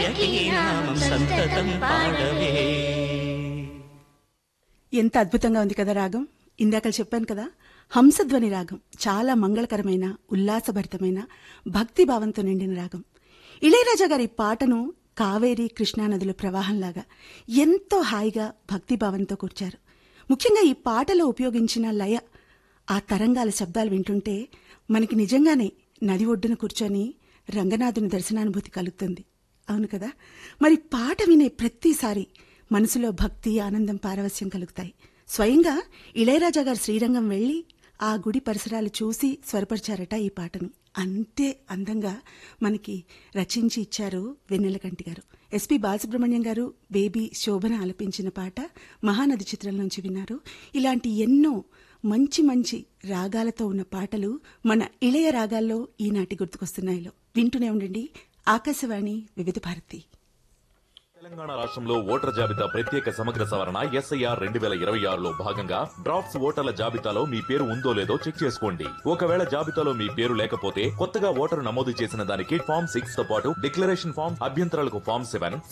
జానకీ నామం సంతతం పాడవే ఎంత అద్భుతంగా ఉంది కదా రాగం ఇందాక చెప్పాను కదా హంసధ్వని రాగం చాలా మంగళకరమైన ఉల్లాసభరితమైన భక్తి భావంతో నిండిన రాగం ఇళయరాజా గారి పాటను కావేరి కృష్ణానదుల ప్రవాహంలాగా ఎంతో హాయిగా భక్తి భావంతో కూర్చారు ముఖ్యంగా ఈ పాటలో ఉపయోగించిన లయ ఆ తరంగాల శబ్దాలు వింటుంటే మనకి నిజంగానే నది ఒడ్డున కూర్చొని రంగనాథుని దర్శనానుభూతి కలుగుతుంది అవును కదా మరి పాట వినే ప్రతిసారి మనసులో భక్తి ఆనందం పారవస్యం కలుగుతాయి స్వయంగా ఇళయరాజా గారు శ్రీరంగం వెళ్లి ఆ గుడి పరిసరాలు చూసి స్వరపరిచారట ఈ పాటని అంతే అందంగా మనకి రచించి ఇచ్చారు వెన్నెలకంటి గారు ఎస్పి బాలసుబ్రహ్మణ్యం గారు బేబీ శోభన ఆలపించిన పాట మహానది చిత్రం నుంచి విన్నారు ఇలాంటి ఎన్నో మంచి మంచి రాగాలతో ఉన్న పాటలు మన ఇళయ రాగాల్లో ఈనాటి గుర్తుకొస్తున్నాయిలో వింటూనే ఉండండి ఆకాశవాణి వివిధ భారతి తెలంగాణ రాష్ట్రంలో ఓటర్ జాబితా ప్రత్యేక సమగ్ర సవరణ ఎస్ఐఆర్ రెండు వేల ఇరవై ఆరులో భాగంగా డ్రాఫ్ట్స్ ఓటర్ల జాబితాలో మీ పేరు ఉందో లేదో చెక్ చేసుకోండి ఒకవేళ జాబితాలో మీ పేరు లేకపోతే కొత్తగా ఓటరు నమోదు చేసిన దానికి ఫామ్ సిక్స్ తో పాటు డిక్లరేషన్ ఫామ్ అభ్యంతరాలకు ఫామ్ సెవెన్